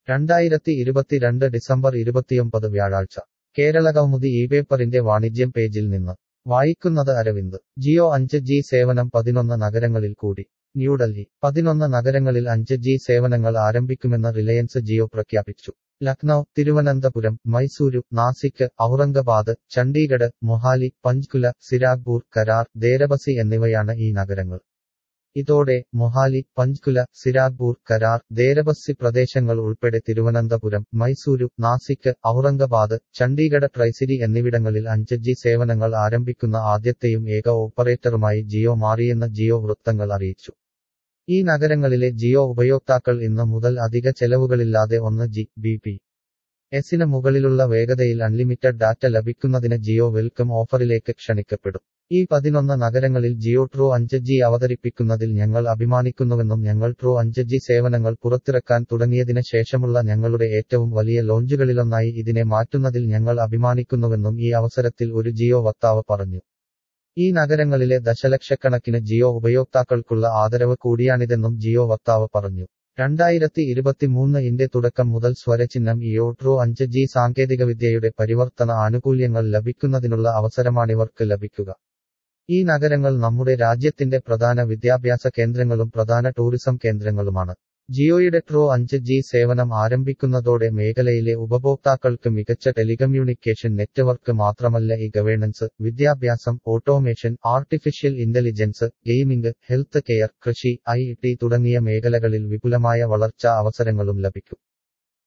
രണ്ടായിരത്തി ഇരുപത്തിരണ്ട് ഡിസംബർ ഇരുപത്തിയൊമ്പത് വ്യാഴാഴ്ച കേരളകൗമുദി ഈ പേപ്പറിന്റെ വാണിജ്യം പേജിൽ നിന്ന് വായിക്കുന്നത് അരവിന്ദ് ജിയോ അഞ്ച് ജി സേവനം പതിനൊന്ന് നഗരങ്ങളിൽ കൂടി ന്യൂഡൽഹി പതിനൊന്ന് നഗരങ്ങളിൽ അഞ്ച് ജി സേവനങ്ങൾ ആരംഭിക്കുമെന്ന് റിലയൻസ് ജിയോ പ്രഖ്യാപിച്ചു ലക്നൌ തിരുവനന്തപുരം മൈസൂരു നാസിക് ഔറംഗബാദ് ചണ്ഡീഗഡ് മൊഹാലി പഞ്ച്കുല സിരാഗ്പൂർ കരാർ ദേരബസി എന്നിവയാണ് ഈ നഗരങ്ങൾ ഇതോടെ മൊഹാലി പഞ്ച്കുല സിരാഗ്പൂർ കരാർ ദേരബസ്സി പ്രദേശങ്ങൾ ഉൾപ്പെടെ തിരുവനന്തപുരം മൈസൂരു നാസിക് ഔറംഗബാദ് ചണ്ഡീഗഡ് ട്രൈസിരി എന്നിവിടങ്ങളിൽ അഞ്ച് ജി സേവനങ്ങൾ ആരംഭിക്കുന്ന ആദ്യത്തെയും ഏക ഓപ്പറേറ്ററുമായി ജിയോ മാറിയെന്ന് ജിയോ വൃത്തങ്ങൾ അറിയിച്ചു ഈ നഗരങ്ങളിലെ ജിയോ ഉപയോക്താക്കൾ ഇന്ന് മുതൽ അധിക ചെലവുകളില്ലാതെ ഒന്ന് ജി ബി പി എസിന് മുകളിലുള്ള വേഗതയിൽ അൺലിമിറ്റഡ് ഡാറ്റ ലഭിക്കുന്നതിന് ജിയോ വെൽക്കം ഓഫറിലേക്ക് ക്ഷണിക്കപ്പെടും ഈ പതിനൊന്ന് നഗരങ്ങളിൽ ജിയോ ട്രൂ അഞ്ച് ജി അവതരിപ്പിക്കുന്നതിൽ ഞങ്ങൾ അഭിമാനിക്കുന്നുവെന്നും ഞങ്ങൾ ട്രൂ അഞ്ച് ജി സേവനങ്ങൾ പുറത്തിറക്കാൻ തുടങ്ങിയതിന് ശേഷമുള്ള ഞങ്ങളുടെ ഏറ്റവും വലിയ ലോഞ്ചുകളിലൊന്നായി ഇതിനെ മാറ്റുന്നതിൽ ഞങ്ങൾ അഭിമാനിക്കുന്നുവെന്നും ഈ അവസരത്തിൽ ഒരു ജിയോ വക്താവ് പറഞ്ഞു ഈ നഗരങ്ങളിലെ ദശലക്ഷക്കണക്കിന് ജിയോ ഉപയോക്താക്കൾക്കുള്ള ആദരവ് കൂടിയാണിതെന്നും ജിയോ വക്താവ് പറഞ്ഞു രണ്ടായിരത്തി ഇരുപത്തിമൂന്ന് ഇന്റെ തുടക്കം മുതൽ സ്വരചിഹ്നം ഇയോ ട്രൂ അഞ്ച് ജി സാങ്കേതികവിദ്യയുടെ പരിവർത്തന ആനുകൂല്യങ്ങൾ ലഭിക്കുന്നതിനുള്ള അവസരമാണിവർക്ക് ലഭിക്കുക ഈ നഗരങ്ങൾ നമ്മുടെ രാജ്യത്തിന്റെ പ്രധാന വിദ്യാഭ്യാസ കേന്ദ്രങ്ങളും പ്രധാന ടൂറിസം കേന്ദ്രങ്ങളുമാണ് ജിയോയുടെ ട്രോ അഞ്ച് ജി സേവനം ആരംഭിക്കുന്നതോടെ മേഖലയിലെ ഉപഭോക്താക്കൾക്ക് മികച്ച ടെലികമ്മ്യൂണിക്കേഷൻ നെറ്റ്വർക്ക് മാത്രമല്ല ഈ ഗവേണൻസ് വിദ്യാഭ്യാസം automation artificial intelligence gaming health care കൃഷി ഐ ടി തുടങ്ങിയ മേഖലകളിൽ വിപുലമായ വളർച്ചാ അവസരങ്ങളും ലഭിക്കും